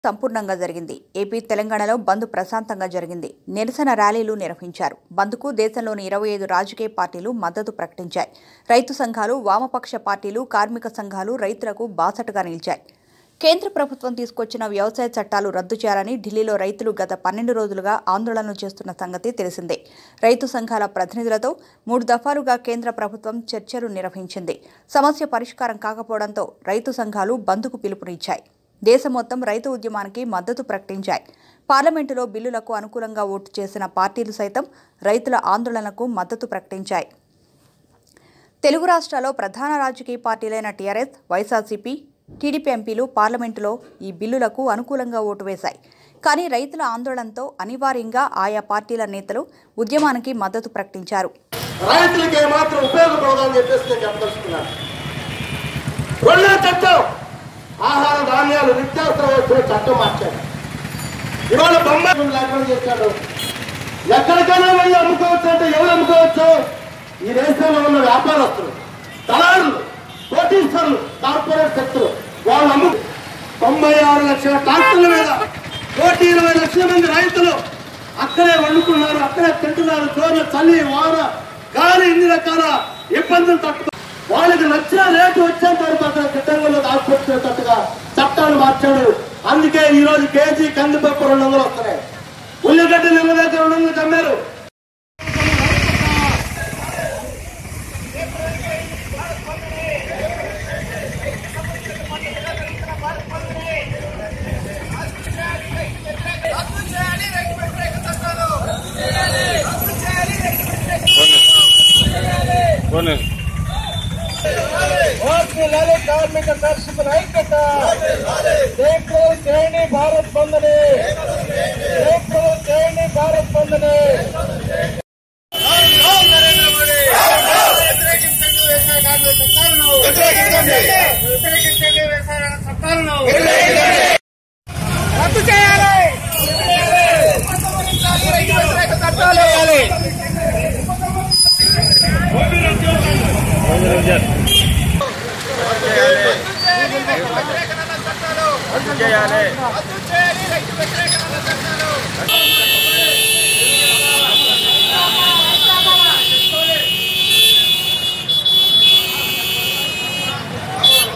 సంపూర్ణంగా జరిగింది ఏపీ తెలంగాణలో బంద్ ప్రశాంతంగా జరిగింది నిరసన ర్యాలీలు నిర్వహించారు బంద్కు దేశంలోని ఇరవై ఐదు రాజకీయ పార్టీలు మద్దతు ప్రకటించాయి రైతు సంఘాలు వామపక్ష పార్టీలు కార్మిక సంఘాలు రైతులకు బాసటగా నిలిచాయి కేంద్ర ప్రభుత్వం తీసుకొచ్చిన వ్యవసాయ చట్టాలు రద్దు చేయాలని ఢిల్లీలో రైతులు గత పన్నెండు రోజులుగా ఆందోళనలు చేస్తున్న సంగతి తెలిసిందే రైతు సంఘాల ప్రతినిధులతో మూడు దఫాలుగా కేంద్ర ప్రభుత్వం చర్చలు నిర్వహించింది సమస్య పరిష్కారం కాకపోవడంతో రైతు సంఘాలు బంద్కు పిలుపునిచ్చాయి దేశం మొత్తం రైతు ఉద్యమానికి మద్దతు ప్రకటించాయి పార్లమెంటులో బిల్లులకు అనుకూలంగా ఓటు చేసిన పార్టీలు సైతం రైతుల ఆందోళనకు మద్దతు ప్రకటించాయి తెలుగు రాష్ట్రాల్లో ప్రధాన రాజకీయ పార్టీలైన టీఆర్ఎస్ వైఎస్ఆర్సీపీ టీడీపీ ఎంపీలు పార్లమెంటులో ఈ బిల్లులకు అనుకూలంగా ఓటు వేశాయి కానీ రైతుల ఆందోళనతో అనివార్యంగా ఆయా పార్టీల నేతలు ఉద్యమానికి మద్దతు ప్రకటించారు రైతులకి ఏమాత్రం ఉపయోగపడదని చెప్పేసి నేను చెప్పదలుచుకున్నాను రెండో చట్టం ఆహార ధాన్యాలు నిత్యావసర వస్తువుల చట్టం మార్చాడు ఇవాళ బొమ్మాయి లేకుండా చేశాడు ఎక్కడికైనా వెళ్ళి అమ్ముకోవచ్చు అంటే ఎవరు అమ్ముకోవచ్చు ఈ దేశంలో ఉన్న వ్యాపారస్తులు దళారులు కోటీశ్వరులు కార్పొరేట్ శక్తులు వాళ్ళు అమ్ము తొంభై ఆరు లక్షల ట్రాక్టర్ల మీద కోటి ఇరవై లక్షల మంది రైతులు అక్కడే వండుకున్నారు అక్కడే తింటున్నారు జోన చలి వాన గాలి ఇన్ని రకాల ఇబ్బందులు తట్టుకో వాళ్ళకి నచ్చిన రేటు వచ్చేంత వరకు అక్కడ గిడ్డంగుల్లో దాచిపెట్టుకునేటట్టుగా చట్టాలు మార్చాడు అందుకే ఈ రోజు కేజీ కందిపప్పు రెండు వందలు వస్తున్నాయి ఉల్లిగడ్డ నిన్న దగ్గర రెండు వందలు అమ్మారు పోనీ వాటిల్లాలి కార్మిక దర్శకుల ఐక్యత రేపు చేయండి భారత్ బంద్ని రేపు చేయండి భారత్ బంద్ని రద్దు చేయాలి చట్టాలు వేయాలి చేయాలి రద్దు చేయాలి